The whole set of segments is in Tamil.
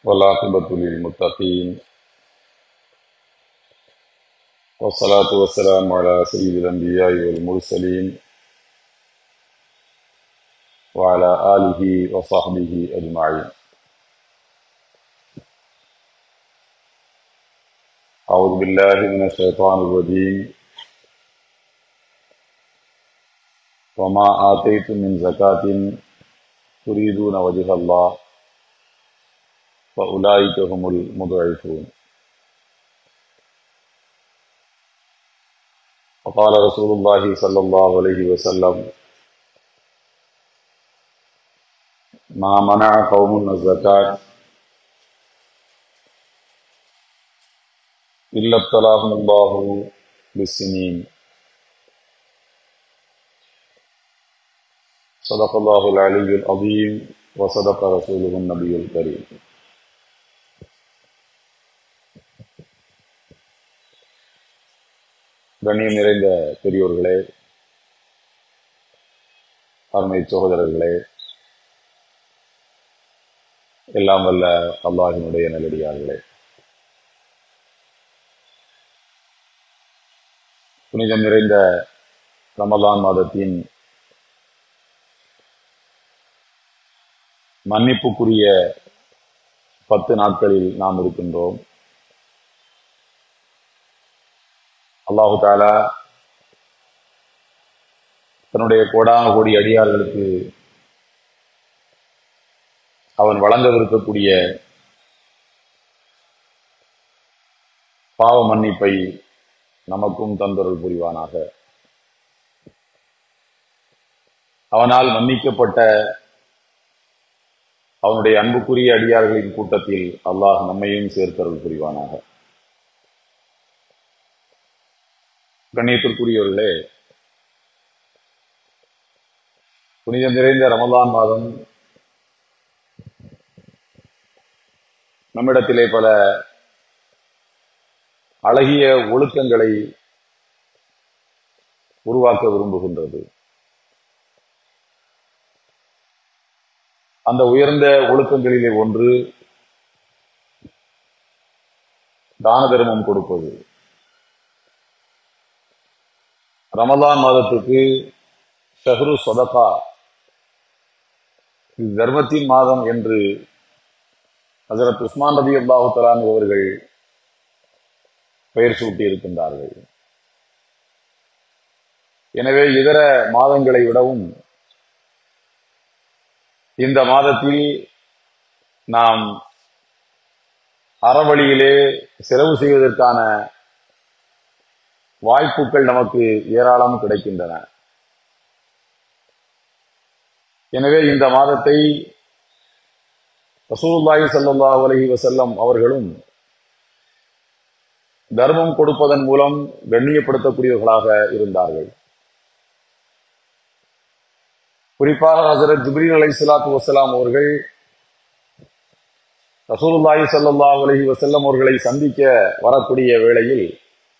والعاقبة للمتقين والصلاة والسلام على سيد الأنبياء والمرسلين وعلى آله وصحبه أجمعين أعوذ بالله من الشيطان الرجيم وما آتيتم من زكاة تريدون وجه الله فأولئك هم المضعفون وقال رسول الله صلى الله عليه وسلم ما منع قوم الزكاة إلا ابتلاهم الله بالسنين صدق الله العلي العظيم وصدق رسوله النبي الكريم கண்ணியம் நிறைந்த பெரியோர்களே அருமை சகோதரர்களே எல்லாம் வல்ல அல்லாஹினுடைய நல்லடியார்களே புனிதம் நிறைந்த ரமலான் மாதத்தின் மன்னிப்புக்குரிய பத்து நாட்களில் நாம் இருக்கின்றோம் அல்லாஹு தாலா தன்னுடைய கோடான கோடி அடியார்களுக்கு அவன் வழங்கவிருக்கக்கூடிய பாவ மன்னிப்பை நமக்கும் தந்தொருள் புரிவானாக அவனால் மன்னிக்கப்பட்ட அவனுடைய அன்புக்குரிய அடியார்களின் கூட்டத்தில் அல்லாஹ் நம்மையும் சேர்த்தருள் புரிவானாக கண்ணியத்திற்குரியவர்களே புனிதம் நிறைந்த ரமலான் மாதம் நம்மிடத்திலே பல அழகிய ஒழுக்கங்களை உருவாக்க விரும்புகின்றது அந்த உயர்ந்த ஒழுக்கங்களிலே ஒன்று தான தர்மம் கொடுப்பது ரமலான் மாதத்துக்கு ஷஹ்ரு சொதகா இது தர்மத்தின் மாதம் என்று ஹசரத் உஸ்மான் ரபி அல்லாஹு தலான் அவர்கள் பெயர் சூட்டி இருக்கின்றார்கள் எனவே இதர மாதங்களை விடவும் இந்த மாதத்தில் நாம் அறவழியிலே செலவு செய்வதற்கான வாய்ப்புகள் நமக்கு ஏராளம் கிடைக்கின்றன எனவே இந்த மாதத்தை ரசூலுல்லாஹி ஸல்லல்லாஹு அலைஹி வஸல்லம் அவர்களும் தர்மம் கொடுப்பதன் மூலம் கண்ணியப்படுத்தக்கூடியவர்களாக இருந்தார்கள் குறிப்பாக ஹசரத் ஜிப்ரீல் அலை சலாத்து வசலாம் அவர்கள் ரசூலுல்லாஹி ஸல்லல்லாஹு அலைஹி வஸல்லம் அவர்களை சந்திக்க வரக்கூடிய வேளையில்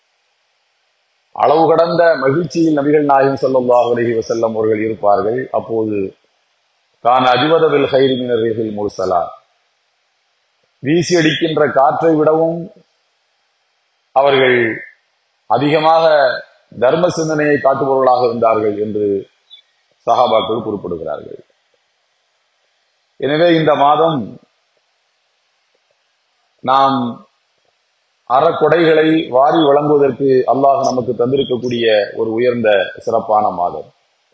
அளவு கடந்த மகிழ்ச்சியில் நபிகள் நாயகம் ஸல்லல்லாஹு அலைஹி வஸல்லம் அவர்கள் இருப்பார்கள் அப்போது கான் அஜுவதவில் ஹைரிமினர்கள் முர்சலா வீசி அடிக்கின்ற காற்றை விடவும் அவர்கள் அதிகமாக தர்ம சிந்தனையை காட்டுபவர்களாக இருந்தார்கள் என்று சஹாபாக்கள் குறிப்பிடுகிறார்கள் எனவே இந்த மாதம் நாம் அறக்கொடைகளை வாரி வழங்குவதற்கு அல்லாஹ் நமக்கு தந்திருக்கக்கூடிய ஒரு உயர்ந்த சிறப்பான மாதம்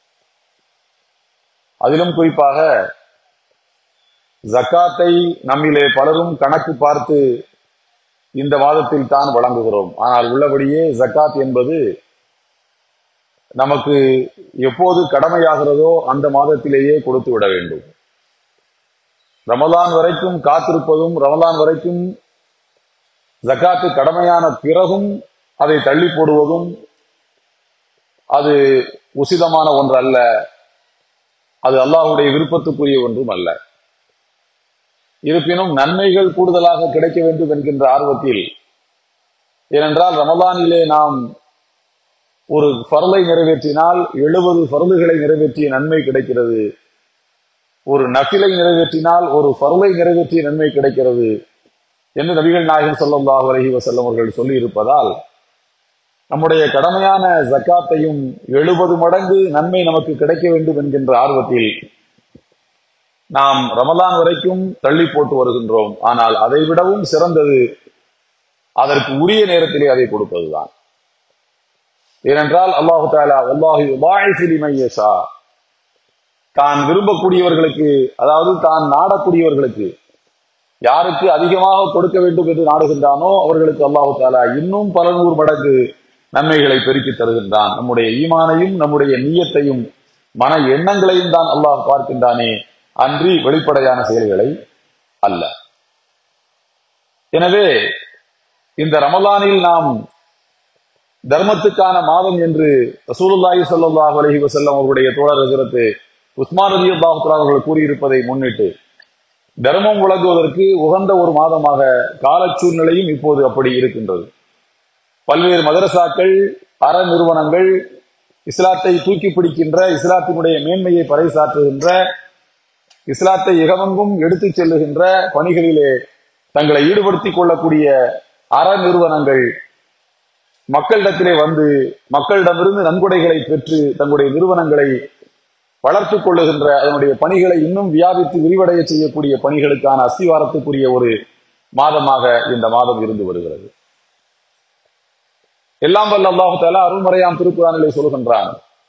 அதிலும் குறிப்பாக ஜக்காத்தை நம்மிலே பலரும் கணக்கு பார்த்து இந்த மாதத்தில் தான் வழங்குகிறோம் ஆனால் உள்ளபடியே ஜக்காத் என்பது நமக்கு எப்போது கடமையாகிறதோ அந்த மாதத்திலேயே கொடுத்து விட வேண்டும் ரமலான் வரைக்கும் காத்திருப்பதும் ரமலான் வரைக்கும் ஜக்காத்து கடமையான பிறகும் அதை தள்ளி போடுவதும் அது உசிதமான ஒன்று அல்ல அது அல்லாஹுடைய விருப்பத்துக்குரிய ஒன்றும் அல்ல இருப்பினும் நன்மைகள் கூடுதலாக கிடைக்க வேண்டும் என்கின்ற ஆர்வத்தில் ஏனென்றால் ரமலானிலே நாம் ஒரு பரலை நிறைவேற்றினால் எழுபது பரலுகளை நிறைவேற்றிய நன்மை கிடைக்கிறது ஒரு நஃபிலை நிறைவேற்றினால் ஒரு ஃபருளை நிறைவேற்றிய நன்மை கிடைக்கிறது என்று நபிகள் நாயகன் ஸல்லல்லாஹு அலைஹி வஸல்லம் அவர்கள் சொல்லி இருப்பதால் நம்முடைய கடமையான ஜக்காத்தையும் எழுபது மடங்கு நன்மை நமக்கு கிடைக்க வேண்டும் என்கின்ற ஆர்வத்தில் நாம் ரமலான் வரைக்கும் தள்ளி போட்டு வருகின்றோம் ஆனால் அதை விடவும் சிறந்தது அதற்கு உரிய நேரத்திலே அதை கொடுப்பதுதான் ஏனென்றால் அல்லாஹு தாலா அல்லாஹு மையசா தான் விரும்பக்கூடியவர்களுக்கு அதாவது தான் நாடக்கூடியவர்களுக்கு யாருக்கு அதிகமாக கொடுக்க வேண்டும் என்று நாடுகின்றானோ அவர்களுக்கு அல்லாஹு தாலா இன்னும் பல நூறு மடங்கு நன்மைகளை பெருக்கி தருகின்றான் நம்முடைய ஈமானையும் நம்முடைய நீயத்தையும் மன எண்ணங்களையும் தான் அல்லாஹ் பார்க்கின்றானே அன்றி வெளிப்படையான செயல்களை அல்ல எனவே இந்த ரமலானில் நாம் தர்மத்துக்கான மாதம் என்று ரசூலுல்லாஹி ஸல்லல்லாஹு அலைஹி வஸல்லம் அவருடைய தோழர் ஹஜரத் உஸ்மான் ரலியல்லாஹு தஆலா அவர்கள் கூறியிருப்பதை முன்னிட்டு தர்மம் வழங்குவதற்கு உகந்த ஒரு மாதமாக கால சூழ்நிலையும் இப்போது அப்படி இருக்கின்றது பல்வேறு மதரசாக்கள் அற நிறுவனங்கள் இஸ்லாத்தை தூக்கி பிடிக்கின்ற இஸ்லாத்தினுடைய மேன்மையை பறைசாற்றுகின்ற இஸ்லாத்தை இகவெங்கும் எடுத்துச் செல்லுகின்ற பணிகளிலே தங்களை ஈடுபடுத்திக் கொள்ளக்கூடிய அற நிறுவனங்கள் மக்களிடத்திலே வந்து மக்களிடமிருந்து நன்கொடைகளை பெற்று தங்களுடைய நிறுவனங்களை வளர்த்துக் கொள்ளுகின்ற அதனுடைய பணிகளை இன்னும் வியாபித்து விரிவடைய செய்யக்கூடிய பணிகளுக்கான அஸ்திவாரத்துக்குரிய ஒரு மாதமாக இந்த மாதம் இருந்து வருகிறது எல்லாம் வல்ல அல்லாஹு தாலா அருள்மறையாம் திருக்குறானிலே சொல்கின்றான்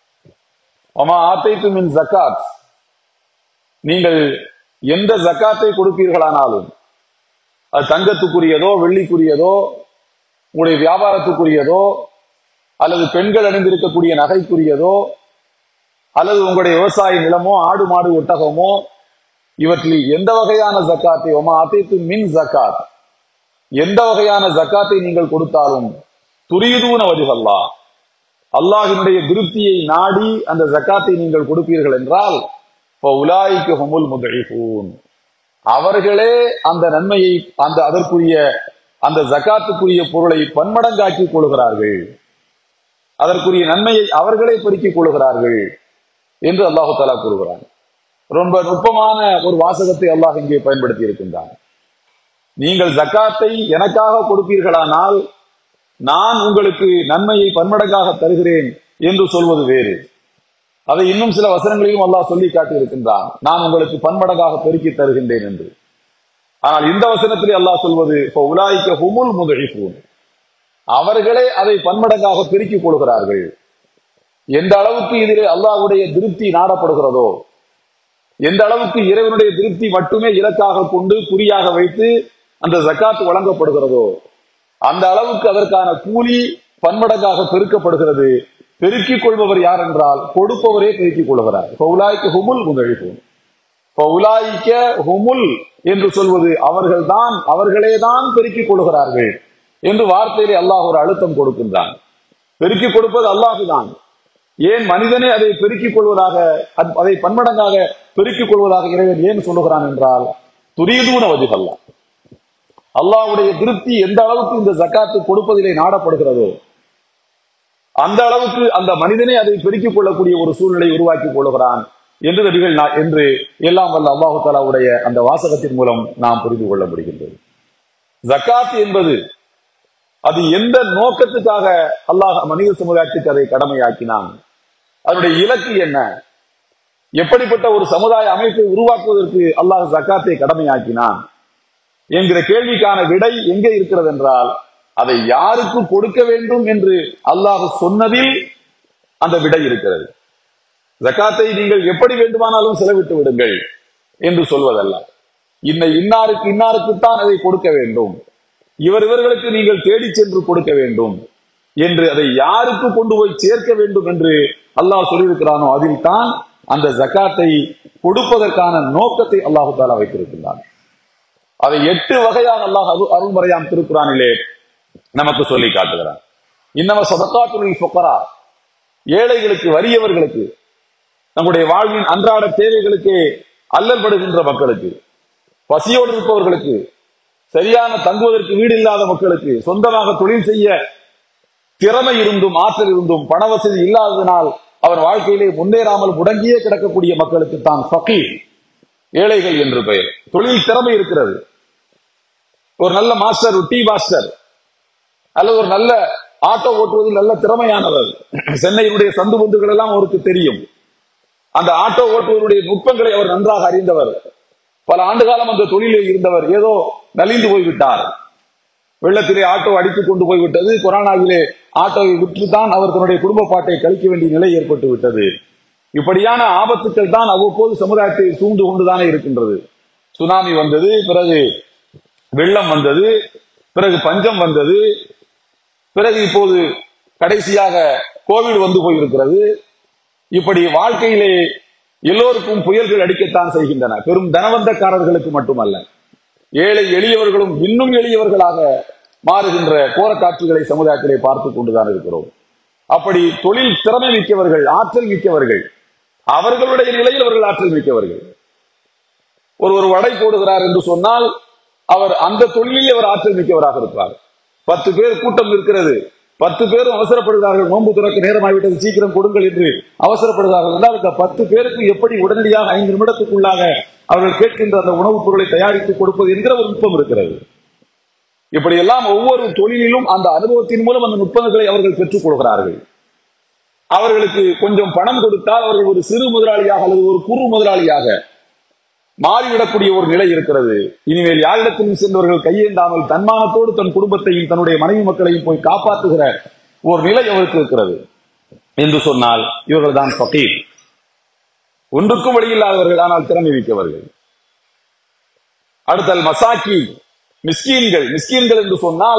அமா ஆத்தைத்து மின் ஜக்காத் நீங்கள் எந்த ஜக்காத்தை கொடுப்பீர்களானாலும் அது தங்கத்துக்குரியதோ வெள்ளிக்குரியதோ உங்களுடைய வியாபாரத்துக்குரியதோ அல்லது பெண்கள் அணிந்திருக்கக்கூடிய நகைக்குரியதோ அல்லது உங்களுடைய விவசாய நிலமோ ஆடு மாடு ஒட்டகமோ இவற்றில் எந்த வகையான ஜக்காத்தை ஒமா அத்தைத்து மின் ஜக்காத் எந்த வகையான ஜக்காத்தை நீங்கள் கொடுத்தாலும் துரியதூன வஜுகல்லா அல்லாஹினுடைய திருப்தியை நாடி அந்த ஜக்காத்தை நீங்கள் கொடுப்பீர்கள் என்றால் உலாய்க்கு ஹுமுல் முதலிஃபூன் அவர்களே அந்த நன்மையை அந்த அதற்குரிய அந்த ஜக்காத்துக்குரிய பொருளை பன்மடங்காக்கிக் கொள்கிறார்கள் அதற்குரிய நன்மையை அவர்களே பெருக்கிக் கொள்கிறார்கள் என்று அல்லாஹு தாலா கூறுகிறான் ரொம்ப நுட்பமான ஒரு வாசகத்தை அல்லாஹ் இங்கே பயன்படுத்தி இருக்கின்றான் நீங்கள் ஜக்காத்தை எனக்காக கொடுப்பீர்களானால் நான் உங்களுக்கு நன்மையை பன்மடங்காக தருகிறேன் என்று சொல்வது வேறு அதை இன்னும் சில வசனங்களிலும் அல்லாஹ் சொல்லி காட்டியிருக்கின்றான் நான் உங்களுக்கு பன்மடங்காக பெருக்கி தருகின்றேன் என்று ஆனால் இந்த வசனத்திலே அல்லாஹ் சொல்வது உலாய்க்க ஹுமுல் முதலிஃபூன் அவர்களே அதை பன்மடங்காக பெருக்கிக் கொள்கிறார்கள் எந்த அளவுக்கு இதிலே அல்லாஹ்வுடைய திருப்தி நாடப்படுகிறதோ எந்த அளவுக்கு இறைவனுடைய திருப்தி மட்டுமே இலக்காக கொண்டு குறியாக வைத்து அந்த ஜக்காத்து வழங்கப்படுகிறதோ அந்த அளவுக்கு அதற்கான கூலி பன்மடங்காக பெருக்கப்படுகிறது பெருக்கிக் கொள்பவர் யார் என்றால் கொடுப்பவரே பெருக்கிக் கொள்கிறார் உலாய்க்கு ஹுமுல் முதலிஃபூன் உலாய்க்க ஹுமுல் என்று சொல்வது அவர்கள்தான் அவர்களே தான் பெருக்கிக் கொள்கிறார்கள் என்று வார்த்தையிலே அல்லாஹ் ஒரு அழுத்தம் கொடுக்கின்றான் பெருக்கிக் கொடுப்பது அல்லாஹுதான் ஏன் மனிதனே அதை பெருக்கிக் கொள்வதாக அதை பன்மடங்காக பெருக்கிக் கொள்வதாக இறைவன் ஏன் சொல்லுகிறான் என்றால் துரியதூன வதிகல்ல அல்லாஹ்வுடைய திருப்தி எந்த அளவுக்கு இந்த ஜக்காத்து கொடுப்பதிலே நாடப்படுகிறதோ அந்த அளவுக்கு அந்த மனிதனே அதை பெருக்கிக் கொள்ளக்கூடிய ஒரு சூழ்நிலை உருவாக்கி கொள்ளுகிறான் என்று நபிகள் என்று எல்லாம் வல்ல அல்லாஹு தாலாவுடைய அந்த வாசகத்தின் மூலம் நாம் புரிந்து கொள்ள முடிகின்றது ஜக்காத் என்பது அது எந்த நோக்கத்துக்காக அல்லாஹ் மனித சமுதாயத்துக்கு அதை கடமையாக்கினான் அதனுடைய இலக்கு என்ன எப்படிப்பட்ட ஒரு சமுதாய அமைப்பை உருவாக்குவதற்கு அல்லாஹ் ஜக்காத்தை கடமையாக்கினான் என்கிற கேள்விக்கான விடை எங்கே இருக்கிறது என்றால் அதை யாருக்கு கொடுக்க வேண்டும் என்று அல்லாஹ் சொன்னதில் அந்த விடை இருக்கிறது ஜக்காத்தை நீங்கள் எப்படி வேண்டுமானாலும் செலவிட்டு விடுங்கள் என்று சொல்வதல்ல இன்ன இன்னாருக்கு இன்னாருக்குத்தான் அதை கொடுக்க வேண்டும் இவர் இவர்களுக்கு நீங்கள் தேடி சென்று கொடுக்க வேண்டும் என்று அதை யாருக்கு கொண்டு போய் சேர்க்க வேண்டும் என்று அல்லாஹ் சொல்லியிருக்கிறானோ அதில் தான் அந்த ஜக்காத்தை கொடுப்பதற்கான நோக்கத்தை அல்லாஹு தாலா வைத்திருக்கின்றான் அதை எட்டு வகையாக அல்லாஹ் அரு அருள்முறையாம் திருக்குறானிலே நமக்கு சொல்லி காட்டுகிறான் இன்னம சதக்காத்துல் ஃபுக்கரா ஏழைகளுக்கு வறியவர்களுக்கு நம்முடைய வாழ்வின் அன்றாட தேவைகளுக்கு அல்லல்படுகின்ற மக்களுக்கு பசியோடு இருப்பவர்களுக்கு சரியான தங்குவதற்கு வீடு இல்லாத மக்களுக்கு சொந்தமாக தொழில் செய்ய திறமை இருந்தும் ஆற்றல் இருந்தும் பண வசதி இல்லாததினால் அவர் வாழ்க்கையிலே முன்னேறாமல் முடங்கியே கிடக்கக்கூடிய மக்களுக்கு தான் ஃபகீர் ஏழைகள் என்று பெயர் தொழில் திறமை இருக்கிறது ஒரு நல்ல மாஸ்டர் ஒரு டீ மாஸ்டர் அல்லது ஒரு நல்ல ஆட்டோ ஓட்டுவதில் நல்ல திறமையானவர் சென்னையினுடைய சந்து பொந்துகள் எல்லாம் அவருக்கு தெரியும் அந்த ஆட்டோ ஓட்டுவதனுடைய நுட்பங்களை அவர் நன்றாக அறிந்தவர் பல ஆண்டு காலம் அந்த தொழிலில் இருந்தவர் ஏதோ நலிந்து போய்விட்டார் வெள்ளத்திலே ஆட்டோ அடித்துக் கொண்டு போய்விட்டது கொரோனாவிலே ஆட்டோவை விற்றுத்தான் அவர் தன்னுடைய குடும்ப பாட்டை கழிக்க வேண்டிய நிலை ஏற்பட்டு விட்டது இப்படியான ஆபத்துக்கள் தான் அவ்வப்போது சமுதாயத்தை சூழ்ந்து கொண்டுதானே இருக்கின்றது சுனாமி வந்தது பிறகு வெள்ளம் வந்தது பிறகு பஞ்சம் வந்தது பிறகு இப்போது கடைசியாக கோவிட் வந்து போயிருக்கிறது இப்படி வாழ்க்கையிலே எல்லோருக்கும் புயல்கள் அடிக்கத்தான் செய்கின்றன பெரும் தனவந்தக்காரர்களுக்கு மட்டுமல்ல ஏழை எளியவர்களும் இன்னும் எளியவர்களாக மாறுகின்ற கோர காட்சிகளை சமுதாயத்திலே பார்த்துக் கொண்டுதான் இருக்கிறோம் அப்படி தொழில் திறமை மிக்கவர்கள் ஆற்றல் மிக்கவர்கள் அவர்களுடைய நிலையில் அவர்கள் ஆற்றல் மிக்கவர்கள் ஒரு ஒரு வடை போடுகிறார் என்று சொன்னால் அவர் அந்த தொழிலில் அவர் ஆற்றல் மிக்கவராக இருப்பார் பத்து பேர் கூட்டம் இருக்கிறது பத்து பேரும் அவசரப்படுகிறார்கள் நோன்பு துறக்க நேரமாகிவிட்டது சீக்கிரம் கொடுங்கள் என்று அவசரப்படுகிறார்கள் என்றால் இந்த பத்து பேருக்கு எப்படி உடனடியாக ஐந்து நிமிடத்துக்குள்ளாக அவர்கள் கேட்கின்ற அந்த உணவுப் பொருளை தயாரித்து கொடுப்பது என்கிற ஒரு நுட்பம் இருக்கிறது இப்படியெல்லாம் ஒவ்வொரு தொழிலிலும் அந்த அனுபவத்தின் மூலம் அந்த நுட்பங்களை அவர்கள் பெற்றுக் கொள்கிறார்கள் அவர்களுக்கு கொஞ்சம் பணம் கொடுத்தால் அவர்கள் ஒரு சிறு முதலாளியாக அல்லது ஒரு குறு முதலாளியாக மாறிவிடக்கூடிய ஒரு நிலை இருக்கிறது இனிமேல் யாரிடத்திலும் சென்றவர்கள் கையேந்தாமல் தன்மானத்தோடு தன் குடும்பத்தையும் தன்னுடைய மனைவி மக்களையும் போய் காப்பாற்றுகிற ஒரு நிலை அவருக்கு இருக்கிறது என்று சொன்னால் இவர்கள் தான் ஃபகீர் ஒன்றுக்கும் வழியில்லாதவர்கள் ஆனால் திறமை மிக்கவர்கள் அடுத்தல் மசாக்கி மிஸ்கீன்கள் மிஸ்கீன்கள் என்று சொன்னால்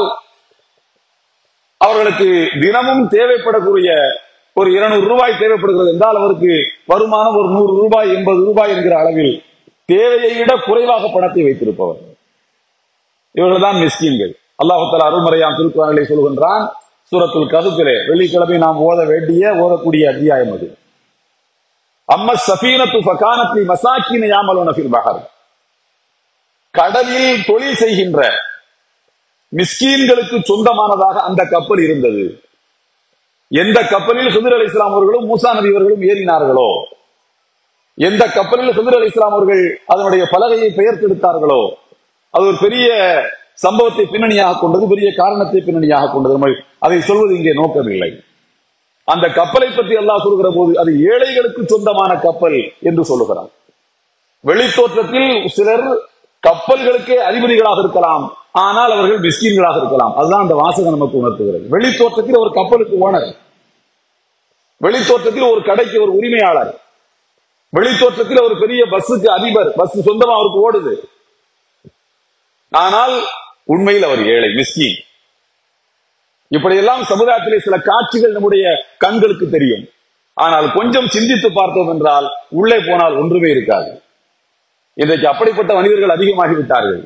அவர்களுக்கு தினமும் தேவைப்படக்கூடிய ஒரு இருநூறு ரூபாய் தேவைப்படுகிறது என்றால் அவருக்கு வருமானம் ஒரு நூறு ரூபாய் எண்பது ரூபாய் என்கிற அளவில் தேவையை விட குறைவாக பணத்தை வைத்திருப்பவர் இவர்கள் தான் மிஸ்கீன்கள் அல்லாஹால அருள்முறையாம் திருக்குறளை சொல்கின்றான் சூரத்துல் கதுப்பிலே வெள்ளிக்கிழமை நாம் ஓத வேண்டிய ஓதக்கூடிய அத்தியாயம் அது அம்ம சபீனத்து ஃபகானத்தி மசாக்கின யாமலோன ஃபில் பஹர் கடலில் தொழில் செய்கின்ற மிஸ்கீன்களுக்கு சொந்தமானதாக அந்த கப்பல் இருந்தது எந்த கப்பலில் சுதிர் அலி இஸ்லாம் அவர்களும் மூசா நபி அவர்களும் ஏறினார்களோ எந்த கப்பலில் சுதிர் அலி இஸ்லாம் அவர்கள் அதனுடைய பலகையை பெயர்த்தெடுத்தார்களோ அது ஒரு பெரிய சம்பவத்தை பின்னணியாக கொண்டது பெரிய காரணத்தை பின்னணியாக கொண்டது நம்ம அதை சொல்வது இங்கே நோக்கமில்லை அந்த கப்பலை பற்றி அல்லாஹ் சொல்கிற போது அது ஏழைகளுக்கு சொந்தமான கப்பல் என்று சொல்லுகிறார் வெளித்தோற்றத்தில் சிலர் கப்பல்களுக்கே அதிபதிகளாக இருக்கலாம் ஆனால் அவர்கள் மிஸ்கீன்களாக இருக்கலாம் அதுதான் அந்த வாசகம் நமக்கு உணர்த்துகிறது வெளித்தோற்றத்தில் ஒரு கப்பலுக்கு ஓனர் வெளித்தோற்றத்தில் ஒரு கடைக்கு ஒரு உரிமையாளர் வெளித்தோற்றத்தில் ஒரு பெரிய பஸ்ஸுக்கு அதிபர் பஸ் சொந்தமா அவருக்கு ஓடுது ஆனால் உண்மையில் அவர் ஏழை மிஸ்கீன் இப்படியெல்லாம் சமுதாயத்திலே சில காட்சிகள் நம்முடைய கண்களுக்கு தெரியும் ஆனால் கொஞ்சம் சிந்தித்து பார்த்தோம் என்றால் உள்ளே போனால் ஒன்றுமே இருக்காது இன்றைக்கு அப்படிப்பட்ட மனிதர்கள் அதிகமாகிவிட்டார்கள்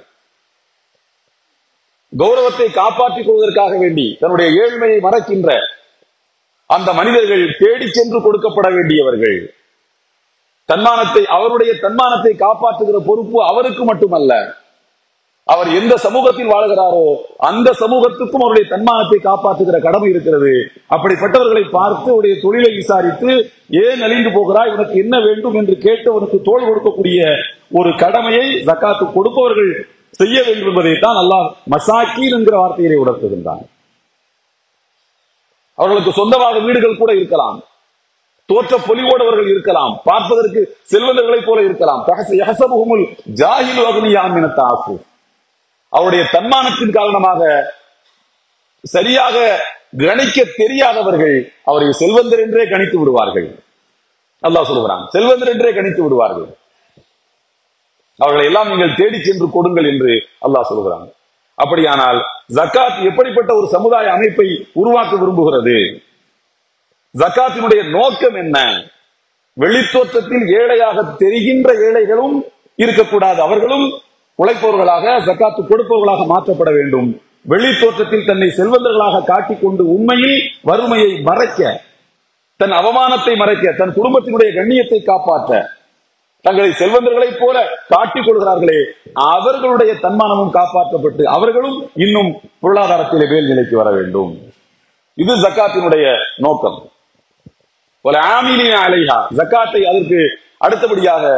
கௌரவத்தை காப்பாற்றிக் கொள்வதற்காக வேண்டி தன்னுடைய ஏழ்மையை மறக்கின்ற அந்த மனிதர்கள் தேடி சென்று கொடுக்கப்பட வேண்டியவர்கள் தன்மானத்தை அவருடைய தன்மானத்தை காப்பாற்றுகிற பொறுப்பு அவருக்கு மட்டுமல்ல அவர் எந்த சமூகத்தில் வாழ்கிறாரோ அந்த சமூகத்துக்கும் அவருடைய தன்மானத்தை காப்பாற்றுகிற கடமை இருக்கிறது அப்படிப்பட்டவர்களை பார்த்து அவருடைய தொழிலை விசாரித்து ஏன் அழிந்து போகிறாய் உனக்கு என்ன வேண்டும் என்று கேட்டு அவனுக்கு தோல் கொடுக்கக்கூடிய ஒரு கடமையை ஜக்காத்து கொடுப்பவர்கள் செய்ய வேண்டும் என்பதைத்தான் அல்லாஹ் மசாக்கீன் என்கிற வார்த்தையிலே உணர்த்துகின்றான் அவர்களுக்கு சொந்தமாக வீடுகள் கூட இருக்கலாம் தோற்ற பொலிவோடவர்கள் இருக்கலாம் பார்ப்பதற்கு செல்வந்தர்களைப் போல இருக்கலாம் யஹசபுகுமுல் ஜாஹில் அக்னியாம் என தாக்கு அவருடைய தன்மானத்தின் காரணமாக சரியாக கணிக்க தெரியாதவர்கள் அவரை செல்வந்தர் என்றே கணித்து விடுவார்கள் அல்லாஹ் சொல்கிறான் செல்வந்தர் என்றே கணித்து விடுவார்கள் அவர்களை எல்லாம் நீங்கள் தேடி சென்று கொடுங்கள் என்று அல்லாஹ் சொல்கிறான் அப்படியானால் ஜக்காத் எப்படிப்பட்ட ஒரு சமுதாய அமைப்பை உருவாக்க விரும்புகிறது ஜக்காத்தினுடைய நோக்கம் என்ன வெளித்தோற்றத்தில் ஏழையாக தெரிகின்ற ஏழைகளும் இருக்கக்கூடாது அவர்களும் உழைப்பவர்களாக ஜக்காத்து கொடுப்பவர்களாக மாற்றப்பட வேண்டும் வெளித்தோற்றத்தில் தன்னை செல்வந்தர்களாக காட்டிக்கொண்டு உண்மையில் வறுமையை மறைக்க தன் அவமானத்தை மறைக்க தன் குடும்பத்தினுடைய கண்ணியத்தை காப்பாற்ற தங்களை செல்வந்தர்களைப் போல காட்டிக் கொள்கிறார்களே அவர்களுடைய தன்மானமும் காப்பாற்றப்பட்டு அவர்களும் இன்னும் பொருளாதாரத்திலே மேல் நிலைக்கு வர வேண்டும் இது ஜக்காத்தினுடைய நோக்கம் ஒரு ஆமிலின அலைஹா ஜக்காத்தை அதற்கு அடுத்தபடியாக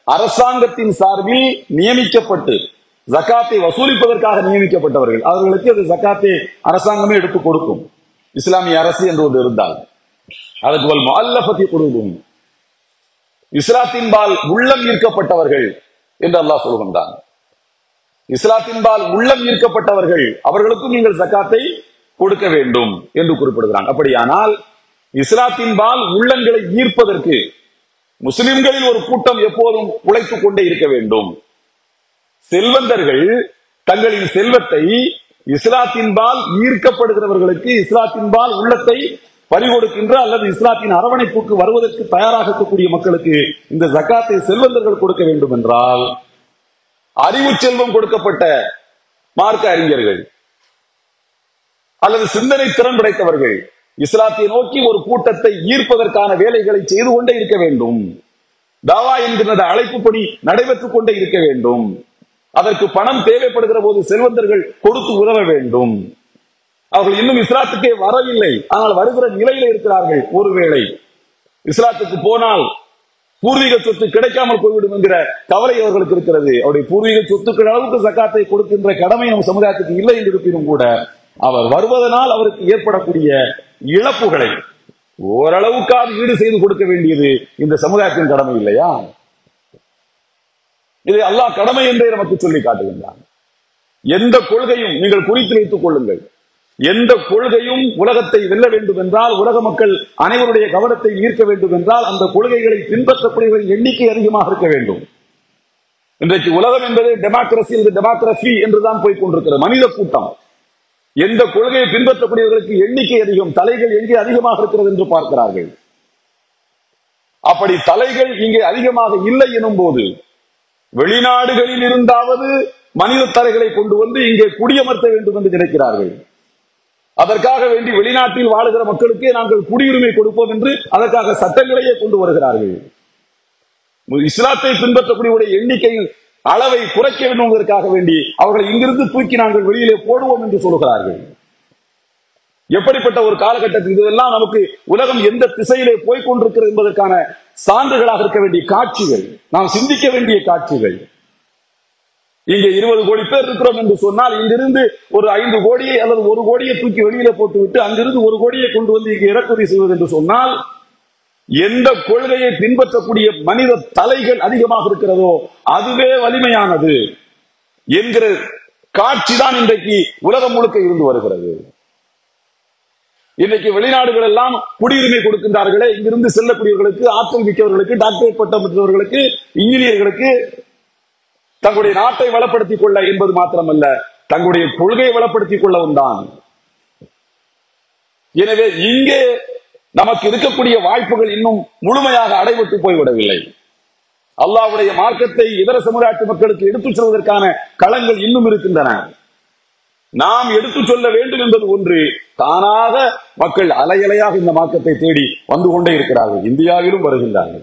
அரசாங்கத்தின் சார்பில் நியமிக்கப்பட்டு ஜக்காத்தை வசூலிப்பதற்காக நியமிக்கப்பட்டவர்கள் அவர்களுக்கு அது ஜக்காத்தை அரசாங்கமே எடுத்து கொடுக்கும் இஸ்லாமிய அரசு என்று ஒன்று இருந்தால் அதுக்கு வல் முஅல்லஃபத்தி குலூபுஹும் இஸ்லாத்தின்பால் உள்ளம் ஈர்க்கப்பட்டவர்கள் என்று அல்லாஹ் சொல்கின்றான் இஸ்லாத்தின்பால் உள்ளம் ஈர்க்கப்பட்டவர்கள் அவர்களுக்கும் நீங்கள் ஜக்காத்தை கொடுக்க வேண்டும் என்று குறிப்பிடுகிறான் அப்படியானால் இஸ்லாத்தின்பால் உள்ளங்களை ஈர்ப்பதற்கு முஸ்லிம்களில் ஒரு கூட்டம் எப்போதும் உழைத்துக் கொண்டே இருக்க வேண்டும் செல்வந்தர்கள் தங்களின் செல்வத்தை இஸ்லாத்தின்பால் ஈர்க்கப்படுகிறவர்களுக்கு இஸ்லாத்தின்பால் உள்ளத்தை பறிகொடுக்கின்ற அல்லது இஸ்லாத்தின் அரவணைப்புக்கு வருவதற்கு தயாராக இருக்கக்கூடிய மக்களுக்கு இந்த ஜக்காத்தை செல்வந்தர்கள் கொடுக்க வேண்டும் என்றால் அறிவு செல்வம் கொடுக்கப்பட்ட மார்க்க அறிஞர்கள் அல்லது சிந்தனை திறன் படைத்தவர்கள் இஸ்லாத்தை நோக்கி ஒரு கூட்டத்தை ஈர்ப்பதற்கான வேலைகளை செய்து கொண்டே இருக்க வேண்டும் தாவா என்கிற அழைப்பு பணி நடைபெற்றுக் கொண்டே இருக்க வேண்டும் அதற்கு பணம் தேவைப்படுகிற போது செல்வந்தர்கள் கொடுத்து உதவ வேண்டும் அவர்கள் இன்னும் இஸ்லாத்துக்கே வரவில்லை ஆனால் வருகிற நிலையில இருக்கிறார்கள் ஒருவேளை இஸ்லாத்துக்கு போனால் பூர்வீக சொத்து கிடைக்காமல் போய்விடும் என்கிற கவலை அவர்களுக்கு இருக்கிறது அவருடைய பூர்வீக சொத்துக்கள் அளவுக்கு சக்காத்தை கொடுக்கின்ற கடமை நம் சமுதாயத்துக்கு இல்லை என்று இருப்பினும் கூட அவர் வருவதனால் அவருக்கு ஏற்படக்கூடிய இழப்புகளை ஓரளவுக்காவது ஈடு செய்து கொடுக்க வேண்டியது இந்த சமுதாயத்தின் கடமை இல்லையா இதை அல்லாஹ் கடமை என்றே நமக்கு சொல்லி காட்டுகின்றான் எந்த கொள்கையும் நீங்கள் குறித்து வைத்துக் கொள்ளுங்கள் எந்த கொள்கையும் உலகத்தை வெல்ல வேண்டும் என்றால் உலக மக்கள் அனைவருடைய கவனத்தை ஈர்க்க வேண்டும் என்றால் அந்த கொள்கைகளை பின்பற்றக்கூடியவர்களின் எண்ணிக்கை அதிகமாக இருக்க வேண்டும் இன்றைக்கு உலகம் என்பது டெமோக்ரசி என்று டெமோக்ரசி என்றுதான் போய் கொண்டிருக்கிறது மனித கூட்டம் எந்த கொள்கையை பின்பற்றக்கூடியவர்களுக்கு எண்ணிக்கை அதிகம் தலைகள் எங்கே அதிகமாக இருக்கிறது என்று பார்க்கிறார்கள் அப்படி தலைகள் இங்கே அதிகமாக இல்லை எனும் போது வெளிநாடுகளில் இருந்தாவது மனித தலைகளை கொண்டு வந்து இங்கே குடியமர்த்த வேண்டும் என்று நினைக்கிறார்கள் அதற்காக வேண்டி வெளிநாட்டில் வாழுகிற மக்களுக்கே நாங்கள் குடியுரிமை கொடுப்போம் என்று அதற்காக சட்டங்களையே கொண்டு வருகிறார்கள் இஸ்லாத்தை பின்பற்றக்கூடிய எண்ணிக்கையில் அளவை குறைக்க வேண்டும் என்பதற்காக வேண்டி அவர்களை இங்கிருந்து தூக்கி நாங்கள் வெளியிலே போடுவோம் என்று சொல்கிறார்கள் எப்படிப்பட்ட ஒரு காலகட்டத்தில் இதெல்லாம் நமக்கு உலகம் எந்த திசையிலே போய் கொண்டிருக்கிறது என்பதற்கான சான்றுகளாக இருக்க வேண்டிய காட்சிகள் நாம் சிந்திக்க வேண்டிய காட்சிகள் இங்கே இருபது கோடி பேர் இருக்கிறோம் என்று சொன்னால் இங்கிருந்து ஒரு ஐந்து கோடியை அல்லது ஒரு கோடியை தூக்கி வெளியில போட்டுவிட்டு அங்கிருந்து ஒரு கோடியை கொண்டு வந்து இங்கு இறக்குமதி செய்வது என்று சொன்னால் எந்த கொள்கையை பின்பற்றக்கூடிய மனித தலைகள் அதிகமாக இருக்கிறதோ அதுவே வலிமையானது என்கிற காட்சி தான் இன்றைக்கு உலகம் முழுக்க இருந்து வருகிறது இன்னைக்கு வெளிநாடுகள் எல்லாம் குடியுரிமை கொடுக்கின்றார்களே இங்கிருந்து செல்லக்கூடியவர்களுக்கு ஆற்றல் மிக்கவர்களுக்கு டாக்டரேட் பட்டம் பெற்றவர்களுக்கு இன்ஜினியர்களுக்கு தங்களுடைய நாட்டை வளப்படுத்திக் கொள்ள என்பது மாத்திரமல்ல தங்களுடைய கொள்கையை வளப்படுத்திக் கொள்ளவும் தான் எனவே இங்கே நமக்கு இருக்கக்கூடிய வாய்ப்புகள் இன்னும் முழுமையாக அடைபட்டு போய்விடவில்லை அல்லாவுடைய மார்க்கத்தை இதர சமுதாயத்து மக்களுக்கு எடுத்துச் சொல்வதற்கான களங்கள் இன்னும் இருக்கின்றன நாம் எடுத்துச் சொல்ல வேண்டும் என்பது ஒன்று தானாக மக்கள் அலையலையாக இந்த மார்க்கத்தை தேடி வந்து கொண்டே இருக்கிறார்கள் இந்தியாவிலும் வருகின்றார்கள்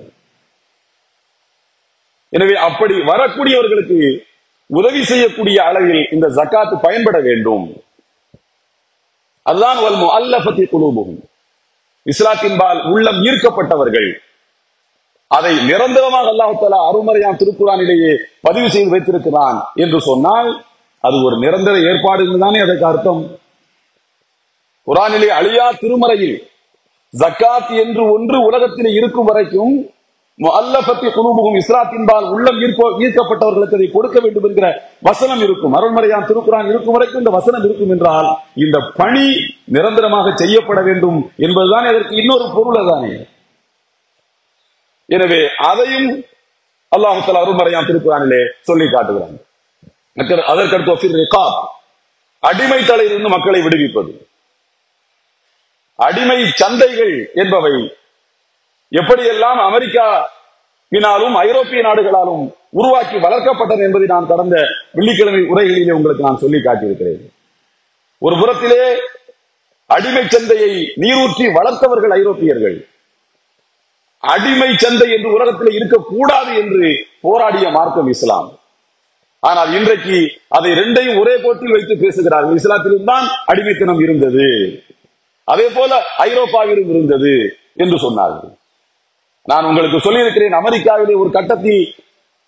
எனவே அப்படி வரக்கூடியவர்களுக்கு உதவி செய்யக்கூடிய அளவில் இந்த ஜக்காத்து பயன்பட வேண்டும் அதுதான் வல்மு அல்லபத்தி குழுபுகும் இஸ்லாத்தின்பால் உள்ளம் ஈர்க்கப்பட்டவர்கள் அதை நிரந்தரமாக அல்லாஹால அருமறையான் திருக்குறானிலேயே பதிவு செய்து வைத்திருக்கிறான் என்று சொன்னால் அது ஒரு நிரந்தர ஏற்பாடு என்றுதானே அதற்கு அர்த்தம் குரானிலே அழியா திருமறையில் ஜக்காத் என்று ஒன்று உலகத்திலே இருக்கும் வரைக்கும் அல்லபத்தி குழுமுகம் இஸ்லாத்தின்பால் உள்ளம் ஈர்ப்ப ஈர்க்கப்பட்டவர்களுக்கு அதை கொடுக்க வேண்டும் என்கிற வசனம் இருக்கும் அருள்மறையான் திருக்குறான் இருக்கும் வரைக்கும் இந்த வசனம் இருக்கும் என்றால் இந்த பணி நிரந்தரமாக செய்யப்பட வேண்டும் என்பதுதான் இதற்கு இன்னொரு பொருள் தானே எனவே அதையும் அல்லாஹால அருள்மறையான் திருக்குறானிலே சொல்லி காட்டுகிறாங்க அதற்கடுத்து அடிமை தலையிலிருந்து மக்களை விடுவிப்பது அடிமை சந்தைகள் என்பவை எப்படியெல்லாம் அமெரிக்காவினாலும் ஐரோப்பிய நாடுகளாலும் உருவாக்கி வளர்க்கப்பட்டது என்பதை நான் கடந்த வெள்ளிக்கிழமை உரைகளிலே உங்களுக்கு நான் சொல்லி காட்டியிருக்கிறேன் ஒரு புறத்திலே அடிமை சந்தையை நீரூற்றி வளர்த்தவர்கள் ஐரோப்பியர்கள் அடிமை சந்தை என்று உலகத்தில் இருக்கக்கூடாது என்று போராடிய மார்க்கம் இஸ்லாம் ஆனால் இன்றைக்கு அதை ரெண்டையும் ஒரே கோட்டில் வைத்து பேசுகிறார்கள் இஸ்லாத்திலும் தான் அடிமைத்தனம் இருந்தது அதே போல ஐரோப்பாவிலும் இருந்தது என்று சொன்னார்கள் நான் உங்களுக்கு சொல்லியிருக்கிறேன் அமெரிக்காவிலே ஒரு கட்டத்தில்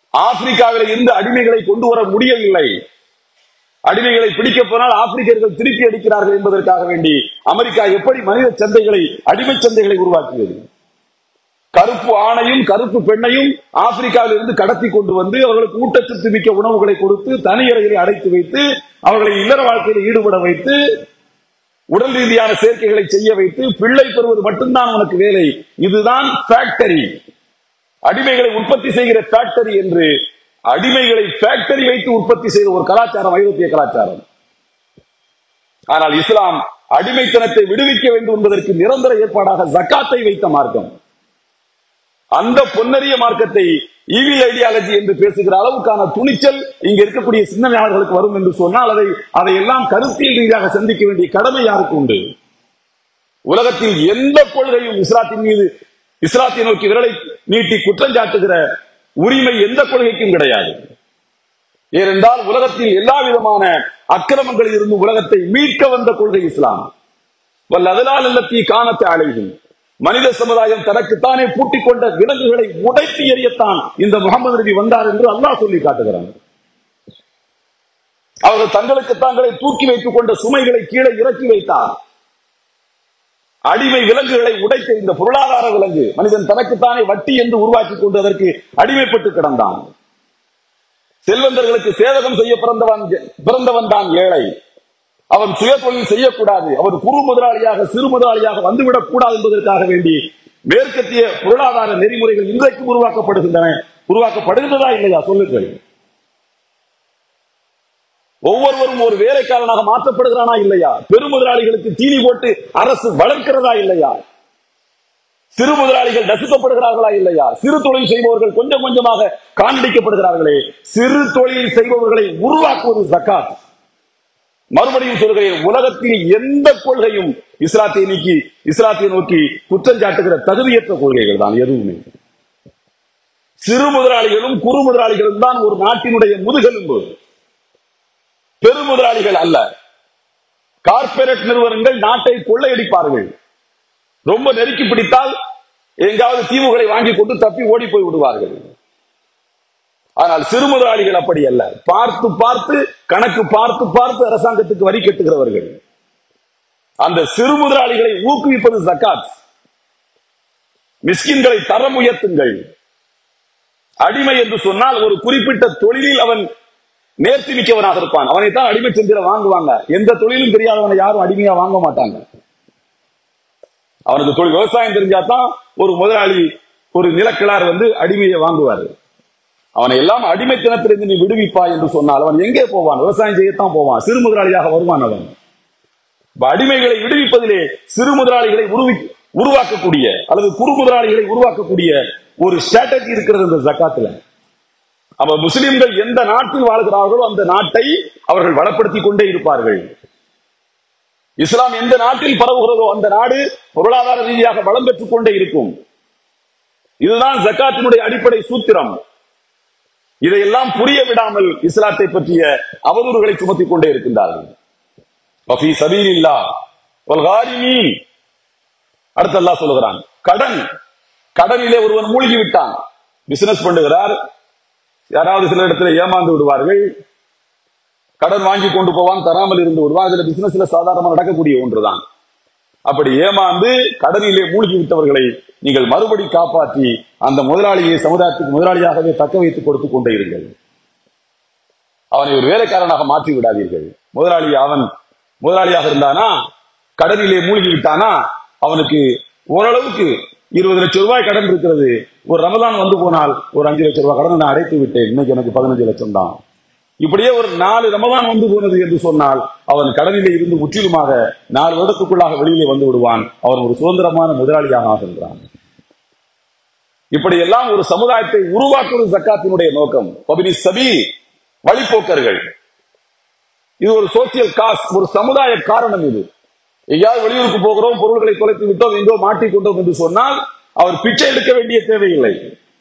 ஆப்பிரிக்காவில் இருந்து அடிமைகளை கொண்டு வர முடியவில்லை அடிமைகளை பிடிக்க போனால் ஆப்பிரிக்கர்கள் திருப்பி அடிக்கிறார்கள் என்பதற்காக வேண்டி அமெரிக்கா எப்படி மனித சந்தைகளை அடிமை சந்தைகளை உருவாக்கியது கருப்பு ஆணையும் கருப்பு பெண்ணையும் ஆப்பிரிக்காவில் இருந்து கடத்தி கொண்டு வந்து அவர்களுக்கு ஊட்டச்சத்து மிக்க உணவுகளை கொடுத்து தனியறைகளை அடைத்து வைத்து அவர்களை இல்லற வாழ்க்கையில் ஈடுபட வைத்து உடல் ரீதியான சேர்க்கைகளை செய்ய வைத்து பிள்ளை பெறுவது மட்டும்தான் உனக்கு வேலை இதுதான் ஃபேக்டரி அடிமைகளை உற்பத்தி செய்கிற ஃபேக்டரி என்று அடிமைகளை ஃபேக்டரி வைத்து உற்பத்தி செய்த ஒரு கலாச்சாரம் ஐரோப்பிய கலாச்சாரம் ஆனால் இஸ்லாம் அடிமைத்தனத்தை விடுவிக்க வேண்டும் என்பதற்கு நிரந்தர ஏற்பாடாக ஜக்காத்தை வைத்த மார்க்கம் அந்த பொன்னரிய மார்க்கத்தை ஈவில் ஐடியாலஜி என்று பேசுகிற அளவுக்கான துணிச்சல் இங்க இருக்கக்கூடிய சிந்தனையாளர்களுக்கு வரும் என்று சொன்னால் அதை அதையெல்லாம் கருத்தியல் ரீதியாக சந்திக்க வேண்டிய கடமை யாருக்கு உண்டு உலகத்தில் எந்த கொள்கையும் இஸ்லாத்தின் மீது இஸ்லாத்தை நோக்கி விரலை நீட்டி குற்றம் சாட்டுகிற உரிமை எந்த கொள்கைக்கும் கிடையாது ஏனென்றால் உலகத்தில் எல்லா விதமான அக்கிரமங்களில் இருந்து உலகத்தை மீட்க வந்த கொள்கை இஸ்லாம் வல் அதனால் இல்லத்தி காணத்தை அழைகும் மனித சமுதாயம் தனக்குத்தானே பூட்டிக் கொண்ட விலங்குகளை உடைத்து எறியத்தான் இந்த முகமது நபி வந்தார் என்று அல்லாஹ் சொல்லி காட்டுகிறான் அவர்கள் தங்களுக்கு தாங்களை தூக்கி வைத்துக் கொண்ட சுமைகளை கீழே இறக்கி வைத்தார் அடிமை விலங்குகளை உடைத்த இந்த பொருளாதார விலங்கு மனிதன் தனக்குத்தானே வட்டி என்று உருவாக்கி கொண்டு அதற்கு அடிமைப்பட்டு கிடந்தான் செல்வந்தர்களுக்கு சேவகம் செய்ய பிறந்தவன் பிறந்தவன் தான் ஏழை அவன் சுய தொழில் செய்யக்கூடாது அவன் குறு முதலாளியாக சிறு முதலாளியாக வந்துவிடக் கூடாது என்பதற்காக வேண்டி மேற்கத்திய பொருளாதார நெறிமுறைகள் இன்றைக்கு உருவாக்கப்படுகின்றன உருவாக்கப்படுகின்றதா இல்லையா சொல்லுங்கள் ஒவ்வொருவரும் ஒரு வேலைக்காரனாக மாற்றப்படுகிறானா இல்லையா பெருமுதலாளிகளுக்கு தீனி போட்டு அரசு வளர்க்கிறதா இல்லையா சிறு முதலாளிகள் நசுக்கப்படுகிறார்களா இல்லையா சிறு தொழில் செய்பவர்கள் கொஞ்சம் கொஞ்சமாக காண்பிக்கப்படுகிறார்களே சிறு தொழில் செய்பவர்களை உருவாக்குவது ஜக்காத் மறுபடியும் சொல்கிறேன் உலகத்தில் எந்த கொள்கையும் இஸ்லாத்தை நீக்கி இஸ்லாத்தை நோக்கி குற்றம் சாட்டுகிற தகுதியற்ற கொள்கைகள் தான் எதுவுமே சிறு முதலாளிகளும் குறு முதலாளிகளும் தான் ஒரு நாட்டினுடைய முதுகெலும்பு பெருமுதலாளிகள் அல்ல கார்ப்பரேட் நிறுவனங்கள் நாட்டை கொள்ளையடிப்பார்கள் ரொம்ப நெருக்கி பிடித்தால் எங்காவது தீவுகளை வாங்கி கொண்டு தப்பி ஓடி போய் விடுவார்கள் ஆனால் சிறு முதலாளிகள் அப்படி அல்ல பார்த்து பார்த்து கணக்கு பார்த்து பார்த்து அரசாங்கத்துக்கு வரி கட்டுகிறவர்கள் அந்த சிறு முதலாளிகளை ஊக்குவிப்பது ஜக்காத் மிஸ்கின்களை தரம் உயர்த்துங்கள் அடிமை என்று சொன்னால் ஒரு குறிப்பிட்ட தொழிலில் அவன் நேர்த்தி மிக்கவனாக இருப்பான் அவனைத்தான் அடிமை செஞ்சிட வாங்குவாங்க எந்த தொழிலும் தெரியாதவனை யாரும் அடிமையா வாங்க மாட்டாங்க அவனுக்கு தொழில் விவசாயம் தெரிஞ்சாதான் ஒரு முதலாளி ஒரு நிலக்கிழார் வந்து அடிமையை வாங்குவாரு அவனை எல்லாம் அடிமைத்தனத்திலிருந்து நீ விடுவிப்பா என்று சொன்னால் அவன் எங்கே போவான் விவசாயம் செய்யத்தான் போவான் சிறு முதலாளியாக வருவான் அவன் அடிமைகளை விடுவிப்பதிலே சிறு முதலாளிகளை உருவி உருவாக்கக்கூடிய அல்லது குறு முதலாளிகளை உருவாக்கக்கூடிய ஒரு ஸ்ட்ராட்டஜி இருக்கிறது இந்த ஜக்காத்துல அப்ப முஸ்லிம்கள் எந்த நாட்டில் வாழ்கிறார்களோ அந்த நாட்டை அவர்கள் வளப்படுத்திக் கொண்டே இருப்பார்கள் இஸ்லாம் எந்த நாட்டில் பரவுகிறதோ அந்த நாடு பொருளாதார ரீதியாக வளம் பெற்றுக் கொண்டே இருக்கும் இதுதான் ஜக்காத்தினுடைய அடிப்படை சூத்திரம் இதையெல்லாம் புரிய விடாமல் இஸ்லாத்தை பற்றிய அவதூறுகளை சுமத்திக் கொண்டே இருக்கின்றார்கள் அடுத்து அல்லா சொல்லுகிறான் கடன் கடனிலே ஒருவன் மூழ்கி விட்டான் பிசினஸ் பண்ணுகிறார் யாராவது சில இடத்துல ஏமாந்து விடுவார்கள் கடன் வாங்கி கொண்டு போவான் தராமல் இருந்து விடுவான் இதுல பிசினஸ்ல சாதாரணமா நடக்கக்கூடிய ஒன்றுதான் அப்படி ஏமாந்து கடனிலே மூழ்கி விட்டவர்களை நீங்கள் மறுபடி காப்பாற்றி அந்த முதலாளியை சமுதாயத்துக்கு முதலாளியாகவே தக்க வைத்துக் கொடுத்துக் கொண்டே இருங்கள் அவனை ஒரு வேலைக்காரனாக மாற்றி விடாதீர்கள் முதலாளி அவன் முதலாளியாக இருந்தானா கடனிலே மூழ்கி விட்டானா அவனுக்கு ஓரளவுக்கு இருபது லட்சம் ரூபாய் கடன் இருக்கிறது ஒரு ரமதான் வந்து போனால் ஒரு அஞ்சு லட்சம் ரூபாய் கடனை நான் அடைத்து விட்டேன் இன்னைக்கு எனக்கு பதினஞ்சு லட்சம் தான் இப்படியே ஒரு நாலு ரமதான் வந்து போனது என்று சொன்னால் அவன் கடனிலே இருந்து முற்றிலுமாக நாலு வருடத்துக்குள்ளாக வெளியிலே வந்து விடுவான் அவன் ஒரு சுதந்திரமான முதலாளியாக ஆகின்றான் இப்படியெல்லாம் ஒரு சமுதாயத்தை உருவாக்குவது ஜக்காத்தினுடைய நோக்கம் பபினி சபி வழிபோக்கர்கள் இது ஒரு சோசியல் காஸ் ஒரு சமுதாய காரணம் இது எங்கேயாவது வெளியூருக்கு போகிறோம் பொருள்களை தொலைத்து விட்டோம் எங்கோ மாட்டிக்கொண்டோம் என்று சொன்னால் அவர் பிச்சை எடுக்க வேண்டிய தேவையில்லை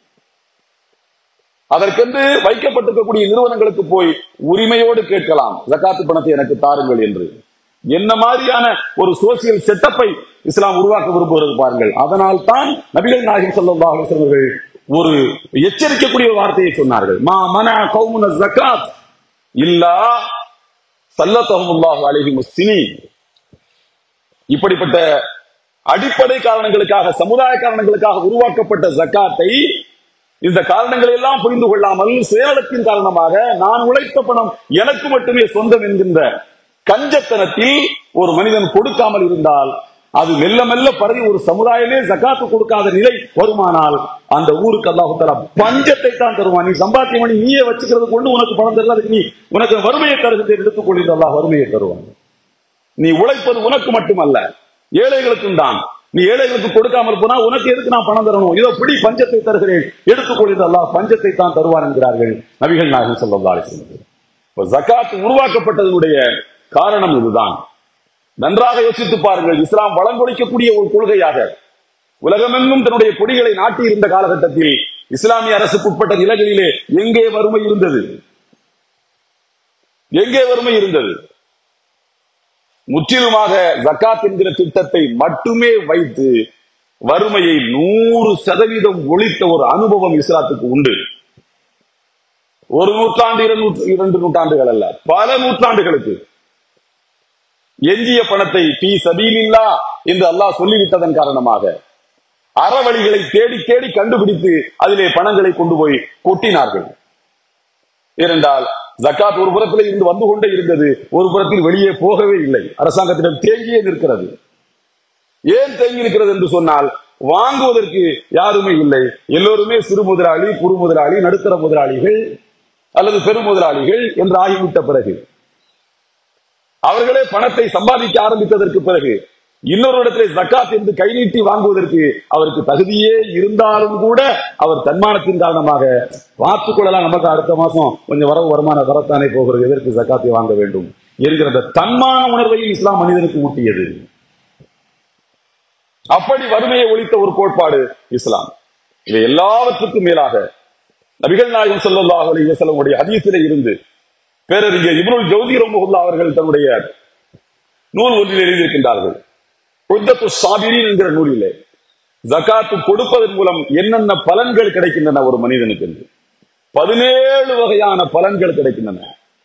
அதற்கென்று வைக்கப்பட்டிருக்கக்கூடிய நிறுவனங்களுக்கு போய் உரிமையோடு கேட்கலாம் ஜக்காத்து பணத்தை எனக்கு தாருங்கள் என்று என்ன மாதிரியான ஒரு சோசியல் செட்டப்பை இஸ்லாம் உருவாக்க விரும்புகிறது பாருங்கள் அதனால் தான் நபிகள் நாயகம் ஸல்லல்லாஹு அலைஹி வஸல்லம் அவர்கள் ஒரு எச்சரிக்கக்கூடிய ஒரு வார்த்தையை சொன்னார்கள் மா மன கௌமுன ஜக்காத் இல்லா சல்லத்தஹமுல்லாஹு அலைஹி முஸ்லிமி இப்படிப்பட்ட அடிப்படை காரணங்களுக்காக சமுதாய காரணங்களுக்காக உருவாக்கப்பட்ட ஜக்காத்தை இந்த காரணங்களை எல்லாம் புரிந்து கொள்ளாமல் சுயநலத்தின் காரணமாக நான் உழைத்த பணம் எனக்கு மட்டுமே சொந்தம் என்கின்ற கஞ்சத்தனத்தில் ஒரு மனிதன் கொடுக்காமல் இருந்தால் அது மெல்ல மெல்ல பரவி ஒரு சமுதாயமே ஜக்காத்து கொடுக்காத நிலை வருமானால் அந்த ஊருக்கு அல்லாஹு தஆலா பஞ்சத்தை தான் தருவான் நீ சம்பாத்தியம் பண்ணி நீயே வச்சுக்கிறது கொண்டு உனக்கு பணம் தரல அதுக்கு நீ உனக்கு வறுமையை தருகிறதை எடுத்துக்கொள்கிற அல்லாஹ் வறுமையை தருவான் நீ உழைப்பது உனக்கு மட்டுமல்ல ஏழைகளுக்கும் தான் நீ ஏழைகளுக்கு கொடுக்காமல் போனா உனக்கு எதுக்கு நான் பணம் தரணும் இதோ பிடி பஞ்சத்தை தருகிறேன் எடுத்துக்கொள்கிற அல்லாஹ் பஞ்சத்தை தான் தருவான் என்கிறார்கள் நபிகள் நாயகம் ஸல்லல்லாஹு அலைஹி வஸல்லம் ஜக்காத் உருவாக்கப்பட்டதனுடைய காரணம் இதுதான் நன்றாக யோசித்து பாருங்கள் இஸ்லாம் வளங்கொழிக்கக்கூடிய ஒரு கொள்கையாக உலகமெங்கும் தன்னுடைய கொடிகளை நாட்டி இருந்த காலகட்டத்தில் இஸ்லாமிய அரசுக்கு உட்பட்ட நிலைகளிலே எங்கே வறுமை இருந்தது எங்கே வறுமை இருந்தது முற்றிலுமாக ஜக்காத் என்கிற திட்டத்தை மட்டுமே வைத்து வறுமையை நூறு சதவீதம் ஒழித்த ஒரு அனுபவம் இஸ்லாத்துக்கு உண்டு ஒரு நூற்றாண்டு இரண்டு இரண்டு நூற்றாண்டுகள் அல்ல பல நூற்றாண்டுகளுக்கு எஞ்சிய பணத்தை பி சபீலில்லா என்று அல்லாஹ் சொல்லிவிட்டதன் காரணமாக அறவழிகளை தேடி தேடி கண்டுபிடித்து அதிலே பணங்களை கொண்டு போய் கொட்டினார்கள் ஏனென்றால் ஜக்காத் ஒரு புறத்தில் இருந்து வந்து கொண்டே இருந்தது ஒரு புறத்தில் வெளியே போகவே இல்லை அரசாங்கத்திடம் தேங்கியே நிற்கிறது ஏன் தேங்கி நிற்கிறது என்று சொன்னால் வாங்குவதற்கு யாருமே இல்லை எல்லோருமே சிறு முதலாளி குறு முதலாளி நடுத்தர முதலாளிகள் அல்லது பெரும் முதலாளிகள் என்று ஆகிவிட்ட பிறகு அவர்களே பணத்தை சம்பாதிக்க ஆரம்பித்ததற்கு பிறகு இன்னொரு இடத்திலே ஜக்காத் என்று கை நீட்டி வாங்குவதற்கு அவருக்கு தகுதியே இருந்தாலும் கூட அவர் தன்மானத்தின் காரணமாக பார்த்துக் கொள்ளலாம் நமக்கு அடுத்த மாசம் கொஞ்சம் வரவு வருமானம் வரத்தானே போகிறது எதற்கு ஜக்காத்தை வாங்க வேண்டும் என்கிற அந்த தன்மான உணர்வையும் இஸ்லாம் மனிதனுக்கு ஊட்டியது அப்படி வறுமையை ஒழித்த ஒரு கோட்பாடு இஸ்லாம் இவை எல்லாவற்றுக்கும் மேலாக நபிகள் நாயகம் ஸல்லல்லாஹு அலைஹி வஸல்லம் உடைய ஹதீஸிலே இருந்து பேரறிஞர் இப்னுல் ஜௌதி ரஹ்மத்துல்லாஹ் அவர்கள் தன்னுடைய நூல் ஒன்றில் எழுதியிருக்கின்றார்கள் உத்தத்து சாபிரின் என்கிற நூலிலே ஜகாத்து கொடுப்பதன் மூலம் என்னென்ன பலன்கள் கிடைக்கின்றன ஒரு மனிதனுக்கு என்று பதினேழு வகையான பலன்கள் கிடைக்கின்றன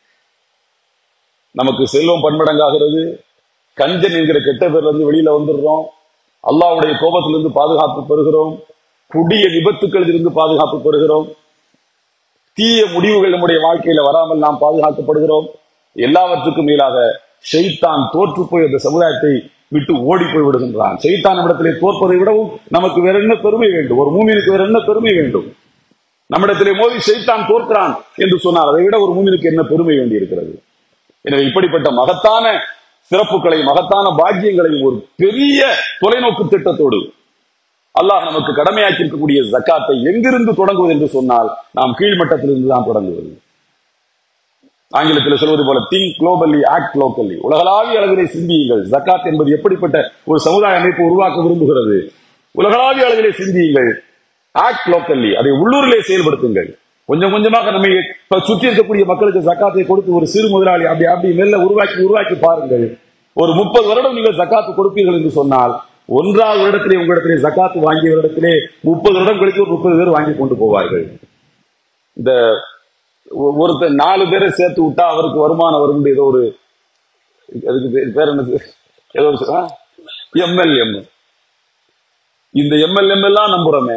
நமக்கு செல்வம் பன்மடங்காகிறது கஞ்சன் என்கிற கெட்ட பேர்ல இருந்து வெளியில வந்துடுறோம் அல்லாஹ்வுடைய கோபத்திலிருந்து பாதுகாப்பு பெறுகிறோம் கொடிய விபத்துக்களில் இருந்து பாதுகாப்பு பெறுகிறோம் தீய முடிவுகள் நம்முடைய வாழ்க்கையில வராமல் நாம் பாதுகாக்கப்படுகிறோம் எல்லாவற்றுக்கும் மேலாக ஷெய்தான் தோற்று போய் அந்த சமுதாயத்தை விட்டு ஓடி போய் விடுகின்றான் ஷெய்தான் நம்மிடத்திலே தோற்பதை விடவும் நமக்கு வேற என்ன பெருமை வேண்டும் ஒரு மூமினுக்கு வேற என்ன பெருமை வேண்டும் நம்மிடத்திலே மோதி ஷெய்தான் தோற்கிறான் என்று சொன்னார் அதை விட ஒரு மூமினுக்கு என்ன பெருமை வேண்டி இருக்கிறது எனவே இப்படிப்பட்ட மகத்தான சிறப்புகளை மகத்தான பாக்கியங்களையும் ஒரு பெரிய தொலைநோக்கு திட்டத்தோடு அல்லாஹ் நமக்கு கடமையாக்கி இருக்கக்கூடிய ஜக்காத்தை எங்கிருந்து தொடங்குவது என்று சொன்னால் நாம் கீழ்மட்டத்திலிருந்து தான் தொடங்குவது ஆங்கிலத்தில் சொல்வது போல திங்க் குளோபல்லி ஆக்ட் லோக்கல்லி உலகளாவிய அளவிலே சிந்தியுங்கள் ஜக்காத் என்பது எப்படிப்பட்ட ஒரு சமுதாய அமைப்பு உருவாக்க விரும்புகிறது உலகளாவிய அளவிலே சிந்தியுங்கள் ஆக்ட் லோக்கல்லி அதை உள்ளூரிலே செயல்படுத்துங்கள் கொஞ்சம் கொஞ்சமாக நம்ம இப்ப சுற்றி இருக்கக்கூடிய மக்களுக்கு ஜக்காத்தை கொடுத்து ஒரு சிறு முதலாளி அப்படி அப்படி மெல்ல உருவாக்கி உருவாக்கி பாருங்கள் ஒரு முப்பது வருடம் நீங்கள் ஜக்காத்து கொடுப்பீர்கள் என்று சொன்னால் ஒன்றாவது வருடத்திலே உங்களிடத்திலே ஜக்காத்து வாங்கிய வருடத்திலே முப்பது வருடம் கழித்து ஒரு முப்பது பேர் வாங்கி கொண்டு போவார்கள் இந்த ஒ- ஒருத்தர் நாலு பேரை சேர்த்து விட்டா அவருக்கு வருமானம் வரும் ஏதோ ஒரு அதுக்கு பேர் பேர் என்னது ஏதோ ஒரு எம்எல்எம் இந்த எம்எல்எம் எல்லாம் நம்புறோமே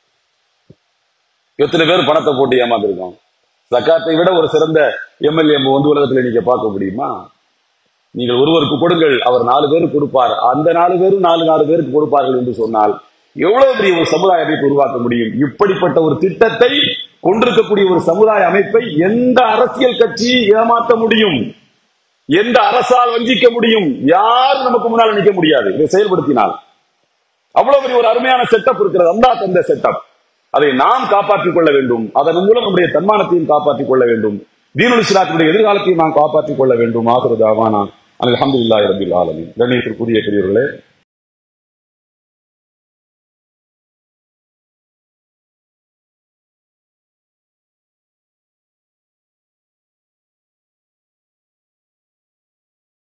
எத்தனை பேர் பணத்தை போட்டு ஏமாந்துருக்கோம் சக்காத்தை விட ஒரு சிறந்த எம்எல்ஏ வந்து உலகத்துல நீங்க பார்க்க முடியுமா நீங்கள் ஒருவருக்கு கொடுங்கள் அவர் நாலு பேருக்கு கொடுப்பார் அந்த நாலு பேரும் நாலு நாலு பேருக்கு கொடுப்பார்கள் என்று சொன்னால் எவ்வளவு பெரிய ஒரு சமுதாய அமைப்பு உருவாக்க முடியும் இப்படிப்பட்ட ஒரு திட்டத்தை கொண்டிருக்கக்கூடிய ஒரு சமுதாய அமைப்பை எந்த அரசியல் கட்சி ஏமாற்ற முடியும் எந்த அரசால் வஞ்சிக்க முடியும் யாரும் நமக்கு முன்னால் நிற்க முடியாது இதை செயல்படுத்தினால் அவ்வளவு பெரிய ஒரு அருமையான செட்டப் இருக்கிறது அல்லா தந்த செட்டப் அதை நாம் காப்பாற்றிக் கொள்ள வேண்டும் அதன் மூலம் நம்முடைய தன்மானத்தையும் காப்பாற்றிக் கொள்ள வேண்டும் தீனுல் இஸ்லாத்தினுடைய எதிர்காலத்தையும் நாம் காப்பாற்றிக் கொள்ள வேண்டும் ஆகிறது ஆவானா அல்ஹம்துலில்லாஹி ரபில் ஆலமீன் கண்ணியத்திற்குரிய பெரியவர்களே